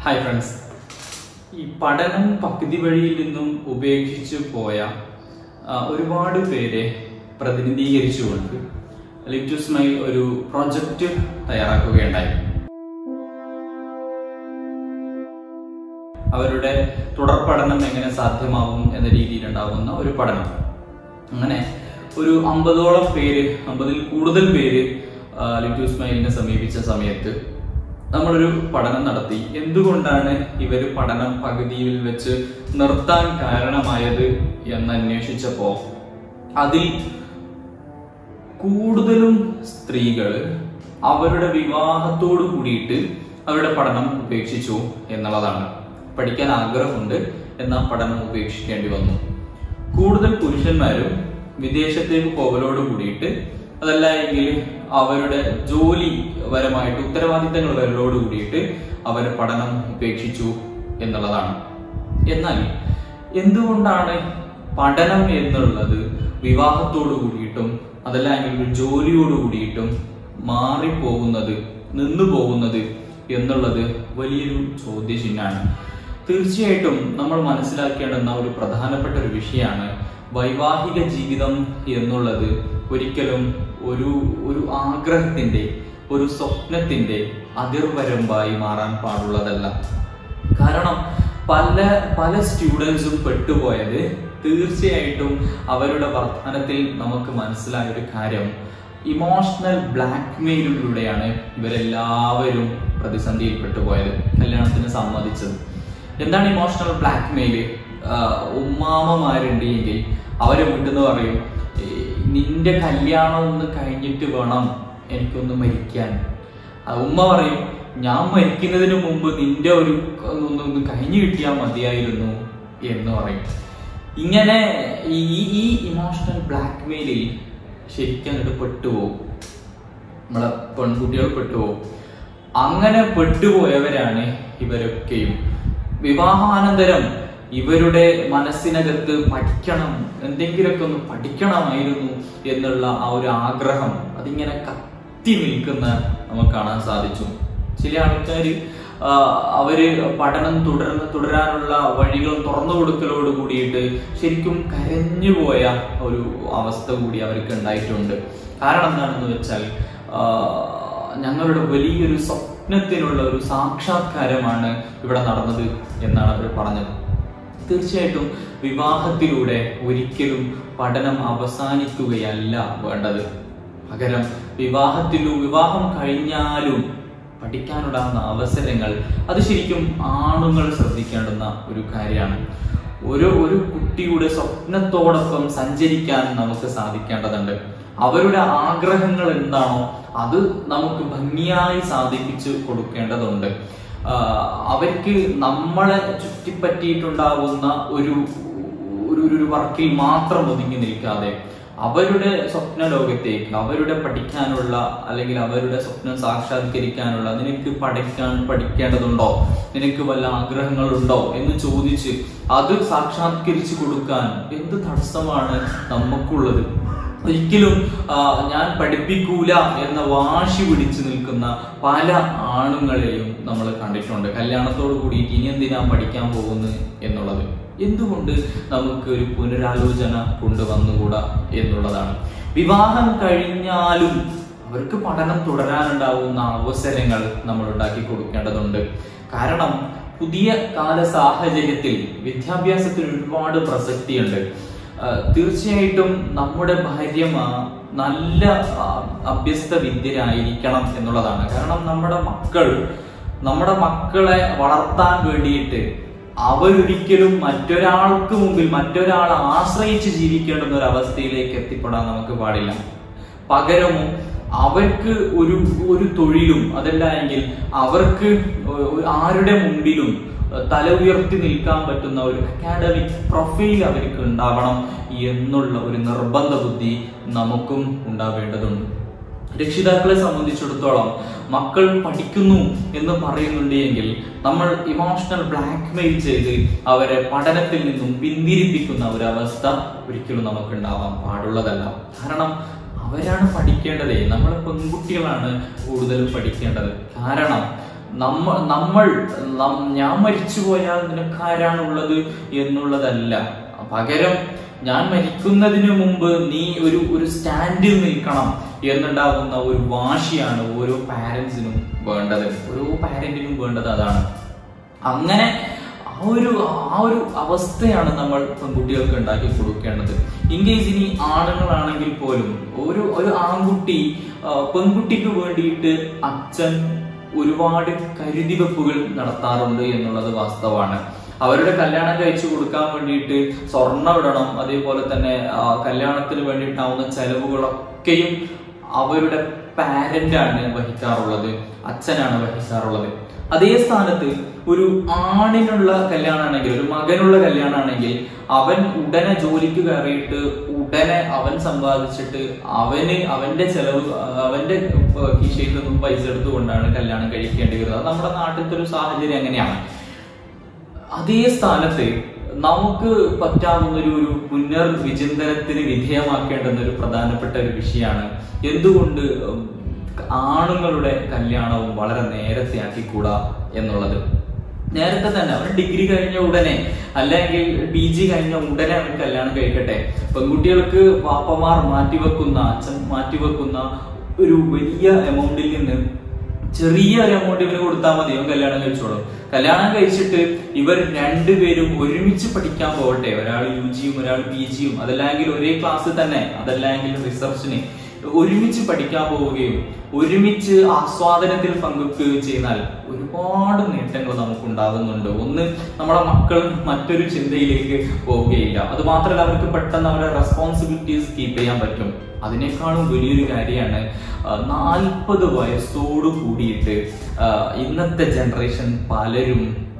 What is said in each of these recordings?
hi friends ഈ പഠനം പകുതി വഴിയിൽ നിന്നും ഉപേക്ഷിച്ചു പോയ ആ, ഒരുപാട് പേരെ പ്രതിനിധീകരിച്ചുകൊണ്ട് ലിവ് ടു സ്മൈൽ ഒരു പ്രൊജക്റ്റ് തയ്യാറാക്കുകയുണ്ടായി അവരുടെ തുടർ പഠനം എങ്ങനെ സാധ്യമാവും എന്ന രീതിയിലുണ്ടാകുന്ന ഒരു പഠനം അങ്ങനെ ഒരു അമ്പതോളം പേര് അമ്പതിൽ കൂടുതൽ പേര് ലിവ് ടു സ്മൈലിനെ സമീപിച്ച സമയത്ത് നമ്മളൊരു പഠനം നടത്തി എന്തുകൊണ്ടാണ് ഇവർ പഠനം പകുതിയിൽ വെച്ച് നിർത്താൻ കാരണമായത് എന്ന് അന്വേഷിച്ചപ്പോ അതിൽ കൂടുതലും സ്ത്രീകൾ അവരുടെ വിവാഹത്തോട് കൂടിയിട്ട് അവരുടെ പഠനം ഉപേക്ഷിച്ചു എന്നുള്ളതാണ് പഠിക്കാൻ ആഗ്രഹമുണ്ട് എന്നാൽ പഠനം ഉപേക്ഷിക്കേണ്ടി വന്നു കൂടുതൽ പുരുഷന്മാരും വിദേശത്തേക്ക് പോകലോട് കൂടിയിട്ട് അതല്ല എങ്കിൽ അവരുടെ ജോലി പരമായിട്ട് ഉത്തരവാദിത്തങ്ങൾ വരലോട് കൂടിയിട്ട് അവർ പഠനം ഉപേക്ഷിച്ചു എന്നുള്ളതാണ് എന്നാൽ എന്തുകൊണ്ടാണ് പഠനം എന്നുള്ളത് വിവാഹത്തോട് കൂടിയിട്ടും അതല്ല എങ്കിൽ ഒരു ജോലിയോട് കൂടിയിട്ടും മാറിപ്പോകുന്നത് നിന്നു പോകുന്നത് എന്നുള്ളത് വലിയൊരു ചോദ്യചിഹ്നമാണ് തീർച്ചയായിട്ടും നമ്മൾ മനസ്സിലാക്കേണ്ടുന്ന ഒരു പ്രധാനപ്പെട്ട ഒരു വിഷയമാണ് വൈവാഹിക ജീവിതം എന്നുള്ളത് ഒരിക്കലും ഒരു ഒരു ആഗ്രഹത്തിന്റെ ഒരു സ്വപ്നത്തിന്റെ അതിർവരമ്പായി മാറാൻ പാടുള്ളതല്ല കാരണം പല പല സ്റ്റുഡൻസും പെട്ടുപോയത് തീർച്ചയായിട്ടും അവരുടെ വർത്തമാനത്തിൽ നമുക്ക് മനസ്സിലായ ഒരു കാര്യം ഇമോഷണൽ ബ്ലാക്ക്മെയിലിലൂടെയാണ് ഇവരെല്ലാവരും പ്രതിസന്ധിയിൽ പെട്ടുപോയത് കല്യാണത്തിന് സമ്മതിച്ചത് എന്താണ് ഇമോഷണൽ ബ്ലാക്ക്മെയിൽ ഉമ്മാമമാരുണ്ട് എങ്കിൽ അവരെ വീട്ടിൽ പറയും "ഏ, നിന്റെ കല്യാണം ഒന്ന് കഴിഞ്ഞിട്ട് വേണം എനിക്കൊന്ന് മരിക്കാൻ ആ ഉമ്മ പറയും ഞാൻ മരിക്കുന്നതിന് മുമ്പ് നിന്റെ ഒരു ഒന്ന് ഒന്ന് കഴിഞ്ഞു കിട്ടിയാൽ മതിയായിരുന്നു എന്ന് പറയും ഇങ്ങനെ ഈ ഈ ഇമോഷണൽ ബ്ലാക്ക്മെയിലിൽ ശരിക്കും അങ്ങോട്ട് പെട്ടുപോകും നമ്മളെ പെൺകുട്ടികൾ പെട്ടുപോകും അങ്ങനെ പെട്ടുപോയവരാണ് ഇവരൊക്കെയും വിവാഹാനന്തരം ഇവരുടെ മനസ്സിനകത്ത് പഠിക്കണം എന്തെങ്കിലുമൊക്കെ ഒന്ന് പഠിക്കണമായിരുന്നു എന്നുള്ള ആ ഒരു ആഗ്രഹം അതിങ്ങനെ കത്തി നിൽക്കുന്ന നമുക്ക് കാണാൻ സാധിച്ചു ചില ആൾക്കാർ അവര് പഠനം തുടർന്ന് തുടരാനുള്ള വഴികൾ തുറന്നു കൊടുക്കലോട് കൂടിയിട്ട് ശരിക്കും കരഞ്ഞുപോയ ഒരു അവസ്ഥ കൂടി അവർക്ക് ഉണ്ടായിട്ടുണ്ട് കാരണം എന്താണെന്ന് വെച്ചാൽ ആ, ഞങ്ങളുടെ വലിയൊരു സ്വപ്നത്തിനുള്ള ഒരു സാക്ഷാത്കാരമാണ് ഇവിടെ നടന്നത് എന്നാണ് അവർ പറഞ്ഞത് തീർച്ചയായിട്ടും വിവാഹത്തിലൂടെ ഒരിക്കലും പഠനം അവസാനിക്കുകയല്ല വേണ്ടത് പകരം വിവാഹത്തിലും വിവാഹം കഴിഞ്ഞാലും പഠിക്കാനുണ്ടാകുന്ന അവസരങ്ങൾ അത് ശരിക്കും ആണുങ്ങൾ ശ്രദ്ധിക്കേണ്ടുന്ന ഒരു കാര്യമാണ് ഒരു ഒരു കുട്ടിയുടെ സ്വപ്നത്തോടൊപ്പം സഞ്ചരിക്കാൻ നമുക്ക് സാധിക്കേണ്ടതുണ്ട് അവരുടെ ആഗ്രഹങ്ങൾ എന്താണോ അത് നമുക്ക് ഭംഗിയായി സാധിപ്പിച്ചു കൊടുക്കേണ്ടതുണ്ട് ആഹ് അവർക്ക് നമ്മളെ ചുറ്റിപ്പറ്റിയിട്ടുണ്ടാകുന്ന ഒരു ഒരു ഒരു വർക്കിൽ മാത്രം ഒതുങ്ങി നിൽക്കാതെ അവരുടെ സ്വപ്ന ലോകത്തേക്ക് അവരുടെ പഠിക്കാനുള്ള അല്ലെങ്കിൽ അവരുടെ സ്വപ്നം സാക്ഷാത്കരിക്കാനുള്ള നിനക്ക് പഠിക്കാൻ പഠിക്കേണ്ടതുണ്ടോ നിനക്ക് വല്ല ആഗ്രഹങ്ങളുണ്ടോ എന്ന് ചോദിച്ച് അത് സാക്ഷാത്കരിച്ചു കൊടുക്കാൻ എന്ത് തടസ്സമാണ് നമുക്കുള്ളത് ഒരിക്കലും ആ, ഞാൻ പഠിപ്പിക്കൂല എന്ന വാശി പിടിച്ചു നിൽക്കുന്ന പല ആണുങ്ങളെയും നമ്മൾ കണ്ടിട്ടുണ്ട് കല്യാണത്തോട് കൂടിയിട്ട് ഇനി എന്തിനാ പഠിക്കാൻ പോകുന്നത് എന്നുള്ളത് എന്തുകൊണ്ട് നമുക്ക് ഒരു പുനരാലോചന കൊണ്ടുവന്നുകൂടാ എന്നുള്ളതാണ് വിവാഹം കഴിഞ്ഞാലും അവർക്ക് പഠനം തുടരാനുണ്ടാവുന്ന അവസരങ്ങൾ നമ്മൾ ഉണ്ടാക്കി കൊടുക്കേണ്ടതുണ്ട് കാരണം പുതിയ കാല സാഹചര്യത്തിൽ വിദ്യാഭ്യാസത്തിന് ഒരുപാട് പ്രസക്തിയുണ്ട് ആ, തീർച്ചയായിട്ടും നമ്മുടെ ഭാര്യമാ നല്ല ആ, അഭ്യസ്ത വിദ്യരായിരിക്കണം എന്നുള്ളതാണ് കാരണം നമ്മുടെ മക്കൾ നമ്മുടെ മക്കളെ വളർത്താൻ വേണ്ടിയിട്ട് അവരൊരിക്കലും മറ്റൊരാൾക്ക് മുമ്പിൽ ഒരാളെ ആശ്രയിച്ച് ജീവിക്കേണ്ടുന്ന ഒരു അവസ്ഥയിലേക്ക് എത്തിപ്പെടാൻ നമുക്ക് പാടില്ല പകരമോ അവർക്ക് ഒരു ഒരു തൊഴിലും അതല്ല എങ്കിൽ അവർക്ക് ഒരു- ആരുടെ മുമ്പിലും തല ഉയർത്തി നിൽക്കാൻ പറ്റുന്ന ഒരു അക്കാഡമിക് പ്രൊഫൈൽ അവർക്ക് ഉണ്ടാവണം എന്നുള്ള ഒരു നിർബന്ധ ബുദ്ധി നമുക്കും ഉണ്ടാവേണ്ടതുണ്ട് രക്ഷിതാക്കളെ സംബന്ധിച്ചിടത്തോളം മക്കൾ പഠിക്കുന്നു എന്ന് പറയുന്നുണ്ട് എങ്കിൽ നമ്മൾ ഇമോഷണൽ ബ്ലാക്ക്മെയിൽ ചെയ്ത് അവരെ പഠനത്തിൽ നിന്നും പിന്തിരിപ്പിക്കുന്ന ഒരു അവസ്ഥ ഒരിക്കലും നമുക്ക് ഉണ്ടാവാൻ പാടുള്ളതല്ല കാരണം അവരാണ് പഠിക്കേണ്ടതേ നമ്മൾ പെൺകുട്ടികളാണ് കൂടുതലും പഠിക്കേണ്ടത് കാരണം നമ്മ നമ്മൾ നം- ഞാൻ മരിച്ചു പോയാൽ നിനക്കാരാണുള്ളത് എന്നുള്ളതല്ല പകരം ഞാൻ മരിക്കുന്നതിന് മുമ്പ് നീ ഒരു ഒരു സ്റ്റാൻഡിൽ നിൽക്കണം എന്നുണ്ടാകുന്ന ഒരു വാശിയാണ് ഓരോ പാരന്റ്സിനും വേണ്ടത് ഓരോ പാരന്റിനും വേണ്ടത് അതാണ് അങ്ങനെ ആ ഒരു ആ ഒരു അവസ്ഥയാണ് നമ്മൾ പെൺകുട്ടികൾക്ക് ഉണ്ടാക്കി കൊടുക്കേണ്ടത് ഇൻകേസ് ഇനി ആണുങ്ങളാണെങ്കിൽ പോലും ഒരു ഒരു ആൺകുട്ടി ആ, പെൺകുട്ടിക്ക് വേണ്ടിയിട്ട് അച്ഛൻ ഒരുപാട് കരുതി വെപ്പുകൾ നടത്താറുണ്ട് എന്നുള്ളത് വാസ്തവമാണ് അവരുടെ കല്യാണം കഴിച്ചു കൊടുക്കാൻ വേണ്ടിയിട്ട് സ്വർണ്ണം ഇടണം അതേപോലെ തന്നെ ആ, കല്യാണത്തിന് വേണ്ടിയിട്ടാവുന്ന ചെലവുകളൊക്കെയും അവരുടെ പാരന്റാണ് വഹിക്കാറുള്ളത് അച്ഛനാണ് വഹിക്കാറുള്ളത് അതേ സ്ഥാനത്ത് ഒരു ആണിനുള്ള കല്യാണമാണെങ്കിൽ ഒരു മകനുള്ള കല്യാണമാണെങ്കിൽ അവൻ ഉടനെ ജോലിക്ക് കയറിയിട്ട് ഉടനെ അവൻ സമ്പാദിച്ചിട്ട് അവന് അവന്റെ ചെലവ് അവന്റെ കീശയിൽ നിന്നും പൈസ എടുത്തുകൊണ്ടാണ് കല്യാണം കഴിക്കേണ്ടി വരുന്നത് അത് നമ്മുടെ നാട്ടിലത്തെ ഒരു സാഹചര്യം അങ്ങനെയാണ് അതേ സ്ഥാനത്ത് നമുക്ക് പറ്റാവുന്ന ഒരു ഒരു പുനർവിചിന്തനത്തിന് വിധേയമാക്കേണ്ടുന്ന ഒരു പ്രധാനപ്പെട്ട ഒരു വിഷയമാണ് എന്തുകൊണ്ട് ഉം, ആണുങ്ങളുടെ കല്യാണവും വളരെ നേരത്തെ ആക്കിക്കൂടാ എന്നുള്ളത് നേരത്തെ തന്നെ അവൻ ഡിഗ്രി കഴിഞ്ഞ ഉടനെ അല്ലെങ്കിൽ പി ജി കഴിഞ്ഞ ഉടനെ അവൻ കല്യാണം കഴിക്കട്ടെ പെൺകുട്ടികൾക്ക് പാപ്പമാർ മാറ്റിവെക്കുന്ന അച്ഛൻ മാറ്റിവെക്കുന്ന ഒരു വലിയ എമൗണ്ടിൽ നിന്ന് ചെറിയ ഒരു എമൗണ്ട് ഇവന് കൊടുത്താൽ മതി അവൻ കല്യാണം കഴിച്ചോളും കല്യാണം കഴിച്ചിട്ട് ഇവർ രണ്ടുപേരും ഒരുമിച്ച് പഠിക്കാൻ പോകട്ടെ ഒരാൾ യു ജിയും ഒരാൾ പി ജിയും അതല്ലെങ്കിൽ ഒരേ ക്ലാസ് തന്നെ അതല്ലെങ്കിൽ റിസർച്ചിന് ഒരുമിച്ച് പഠിക്കാൻ പോവുകയും ഒരുമിച്ച് ആസ്വാദനത്തിൽ പങ്കുവെക്കുകയും ചെയ്താൽ ഒരുപാട് നേട്ടങ്ങൾ നമുക്ക് ഉണ്ടാകുന്നുണ്ട് ഒന്ന് നമ്മുടെ മക്കൾ മറ്റൊരു ചിന്തയിലേക്ക് പോവുകയില്ല അത് മാത്രമല്ല അവർക്ക് പെട്ടെന്ന് അവരുടെ റെസ്പോൺസിബിലിറ്റീസ് കീപ്പ് ചെയ്യാൻ പറ്റും അതിനേക്കാളും വലിയൊരു കാര്യമാണ് നാൽപ്പത് വയസ്സോട് കൂടിയിട്ട് ആ, ഇന്നത്തെ ജനറേഷൻ പലരും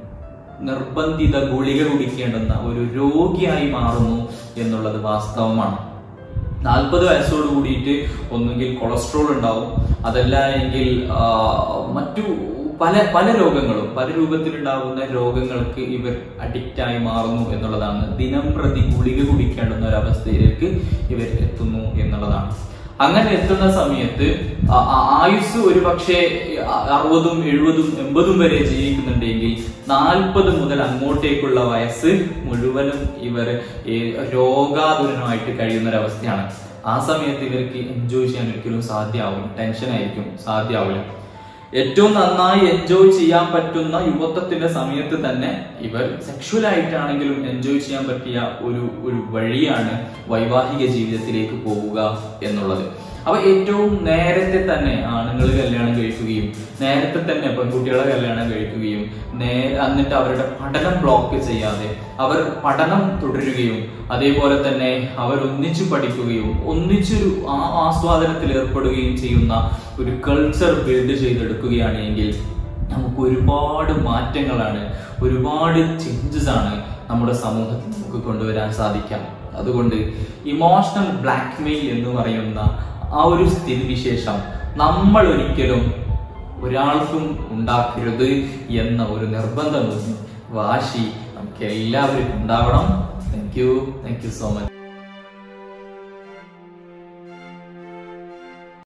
നിർബന്ധിത ഗുളിക കുടിക്കേണ്ടുന്ന ഒരു രോഗിയായി മാറുന്നു എന്നുള്ളത് വാസ്തവമാണ് നാൽപ്പത് വയസ്സോട് കൂടിയിട്ട് ഒന്നുകിൽ കൊളസ്ട്രോൾ ഉണ്ടാവും അതല്ല എങ്കിൽ ആ, മറ്റു പല പല രോഗങ്ങളും പല രൂപത്തിലുണ്ടാകുന്ന രോഗങ്ങൾക്ക് ഇവർ അഡിക്റ്റ് ആയി മാറുന്നു എന്നുള്ളതാണ് ദിനം പ്രതി ഗുളിക കുടിക്കേണ്ടുന്ന ഒരു അവസ്ഥയിലേക്ക് ഇവർ എത്തുന്നു എന്നുള്ളതാണ് അങ്ങനെ എത്തുന്ന സമയത്ത് ആ- ആ- ആയുസ് ഒരു പക്ഷേ അറുപതും എഴുപതും എൺപതും വരെ ജീവിക്കുന്നുണ്ടെങ്കിൽ നാൽപ്പത് മുതൽ അങ്ങോട്ടേക്കുള്ള വയസ്സ് മുഴുവനും ഇവർ ഈ രോഗാതുരനായിട്ട് കഴിയുന്ന ഒരവസ്ഥയാണ് ആ സമയത്ത് ഇവർക്ക് എൻജോയ് ചെയ്യാൻ ഒരിക്കലും സാധ്യമാവില്ല ടെൻഷൻ ആയിരിക്കും സാധ്യമാവില്ല ഏറ്റവും നന്നായി എൻജോയ് ചെയ്യാൻ പറ്റുന്ന യുവത്വത്തിന്റെ സമയത്ത് തന്നെ ഇവർ സെക്ഷുവൽ ആയിട്ടാണെങ്കിലും എൻജോയ് ചെയ്യാൻ പറ്റിയ ഒരു ഒരു വഴിയാണ് വൈവാഹിക ജീവിതത്തിലേക്ക് പോവുക എന്നുള്ളത് അപ്പൊ ഏറ്റവും നേരത്തെ തന്നെ ആണുങ്ങൾ കല്യാണം കഴിക്കുകയും നേരത്തെ തന്നെ പെൺകുട്ടികളെ കല്യാണം കഴിക്കുകയും നേ എന്നിട്ട് അവരുടെ പഠനം ബ്ലോക്ക് ചെയ്യാതെ അവർ പഠനം തുടരുകയും അതേപോലെ തന്നെ അവർ ഒന്നിച്ചു പഠിക്കുകയും ഒന്നിച്ചൊരു ആ ആസ്വാദനത്തിൽ ഏർപ്പെടുകയും ചെയ്യുന്ന ഒരു കൾച്ചർ ബിൽഡ് ചെയ്തെടുക്കുകയാണ് എങ്കിൽ നമുക്ക് ഒരുപാട് മാറ്റങ്ങളാണ് ഒരുപാട് ചേഞ്ചസ് ആണ് നമ്മുടെ സമൂഹത്തിൽ നമുക്ക് കൊണ്ടുവരാൻ സാധിക്കാം അതുകൊണ്ട് ഇമോഷണൽ ബ്ലാക്ക്മെയിൽ എന്ന് പറയുന്ന ആ ഒരു സ്ഥിതിവിശേഷം നമ്മൾ ഒരിക്കലും ഒരാൾക്കും ഉണ്ടാക്കരുത് എന്ന ഒരു നിർബന്ധം വാശി നമുക്ക് എല്ലാവർക്കും ഉണ്ടാവണം thank you thank you so much